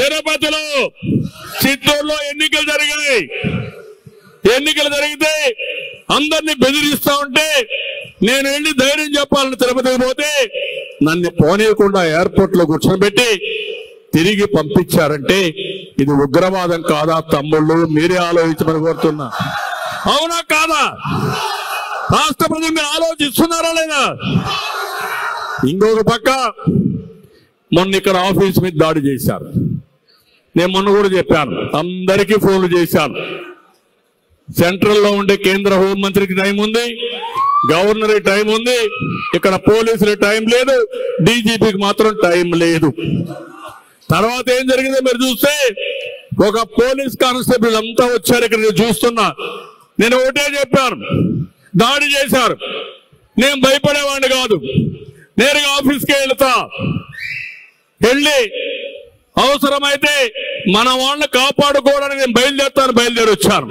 తిరుపతిలో చిత్తూరులో ఎన్నికలు జరిగాయి ఎన్నికలు జరిగితే అందరినీ బెదిరిస్తా ఉంటే నేను వెళ్ళి ధైర్యం చెప్పాలని తిరుపతికి పోతే నన్ను పోనీయకుండా ఎయిర్పోర్ట్ లో కూర్చోబెట్టి తిరిగి పంపించారంటే ఇది ఉగ్రవాదం కాదా తమ్ముళ్ళు మీరే ఆలోచించమని కోరుతున్నా అవునా కాదా రాష్ట్ర ప్రజలు మీరు ఆలోచిస్తున్నారా లేదా ఇంకొక పక్క మొన్న ఇక్కడ ఆఫీస్ మీద దాడి చేశారు నేను మొన్న కూడా చెప్పాను అందరికీ ఫోన్లు చేశాను సెంట్రల్ లో ఉండే కేంద్ర హోంమంత్రికి టైం ఉంది గవర్నర్ టైం ఉంది ఇక్కడ పోలీసులు టైం లేదు డీజీపీకి మాత్రం టైం లేదు తర్వాత ఏం జరిగిందో మీరు చూస్తే ఒక పోలీస్ కానిస్టేబుల్ అంతా వచ్చారు ఇక్కడ నేను చూస్తున్నా నేను ఒకటే చెప్పాను దాడి చేశారు నేను భయపడేవాడిని కాదు నేరుగా ఆఫీస్కి వెళ్తా వెళ్ళి అవసరమైతే మన వాళ్ళని కాపాడుకోవడానికి నేను బయలుదేరుతాను బయలుదేరి వచ్చాను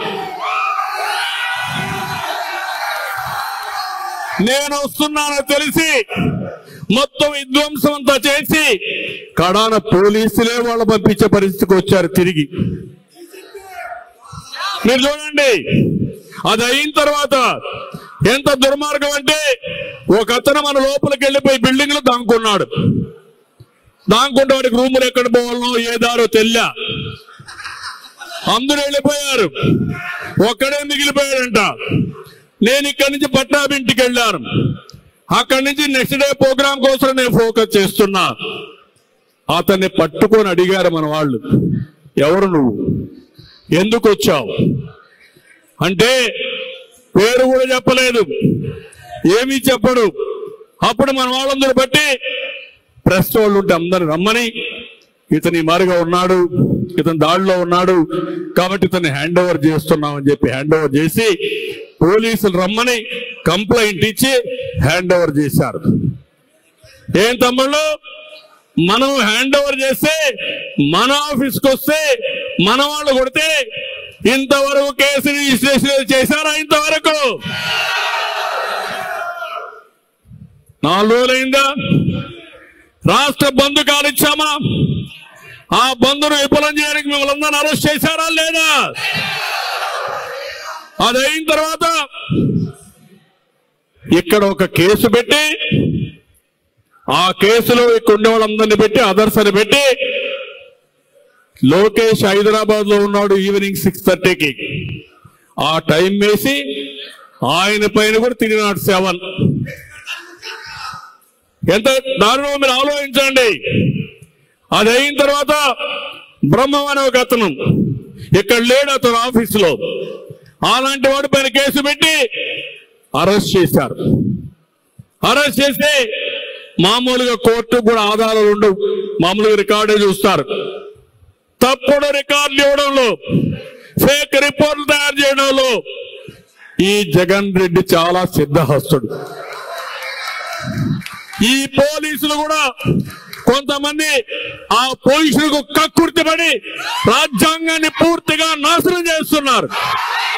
నేను వస్తున్నానని తెలిసి మొత్తం విధ్వంసం అంతా చేసి కడాన పోలీసులే వాళ్ళు పంపించే పరిస్థితికి వచ్చారు తిరిగి మీరు చూడండి అది అయిన తర్వాత ఎంత దుర్మార్గం అంటే ఒక అతను మన లోపలికి వెళ్ళిపోయి బిల్డింగ్ లో దాంకున్నాడు దాంకుంటే వాడికి రూములు ఎక్కడ పోవాలనో ఏ దారో తెల్లా అందరూ వెళ్ళిపోయారు ఒక్కడే మిగిలిపోయాడంట నేను ఇక్కడి నుంచి పట్టాబింటికి వెళ్ళాను అక్కడి నుంచి నెక్స్ట్ డే ప్రోగ్రామ్ కోసం నేను ఫోకస్ చేస్తున్నా అతన్ని పట్టుకొని అడిగారు మన వాళ్ళు ఎవరు నువ్వు ఎందుకు వచ్చావు అంటే పేరు కూడా చెప్పలేదు ఏమీ చెప్పడు అప్పుడు మన వాళ్ళందరూ బట్టి ప్రెస్ వాళ్ళు ఉంటే అందరు రమ్మని ఇతని మారుగా ఉన్నాడు ఇతను దాడిలో ఉన్నాడు కాబట్టి ఇతన్ని హ్యాండ్ ఓవర్ చేస్తున్నామని చెప్పి హ్యాండ్ ఓవర్ చేసి పోలీసులు రమ్మని కంప్లైంట్ ఇచ్చి హ్యాండ్ ఓవర్ చేశారు ఏం తమ్ముళ్ళు మనం హ్యాండ్ ఓవర్ చేస్తే మన ఆఫీస్కి వస్తే మన వాళ్ళు కొడితే ఇంతవరకు కేసు రిజిస్ట్రేషన్ చేశారా ఇంతవరకు నాలుగు రోజులైందా రాష్ట్ర బంధు కాలిచ్చామా ఆ బంధును విఫలం చేయడానికి మిమ్మల్ని అందరిని అరెస్ట్ చేశారా లేదా అది అయిన తర్వాత ఇక్కడ ఒక కేసు పెట్టి ఆ కేసులో ఇక్కడ ఉండే వాళ్ళందరినీ పెట్టి అదర్స్ అని పెట్టి లోకేష్ హైదరాబాద్ లో ఉన్నాడు ఈవినింగ్ సిక్స్ థర్టీకి ఆ టైం వేసి ఆయన పైన కూడా త్రీ నాట్ సెవెన్ ఎంత దారుణమో మీరు ఆలోచించండి అది అయిన తర్వాత బ్రహ్మం అనే ఒక అతను ఇక్కడ లేడు అతను ఆఫీసులో అలాంటి వాడి పైన కేసు పెట్టి అరెస్ట్ చేశారు అరెస్ట్ చేస్తే మామూలుగా కోర్టు కూడా ఆధారాలు ఉండవు మామూలుగా రికార్డే చూస్తారు తప్పుడు రికార్డులు ఇవ్వడంలో ఫేక్ రిపోర్ట్లు తయారు చేయడంలో ఈ జగన్ రెడ్డి చాలా సిద్ధహస్తుడు ఈ పోలీసులు కూడా కొంతమంది ఆ పోలీసులకు కక్కుర్తిపడి రాజ్యాంగాన్ని పూర్తిగా నాశనం చేస్తున్నారు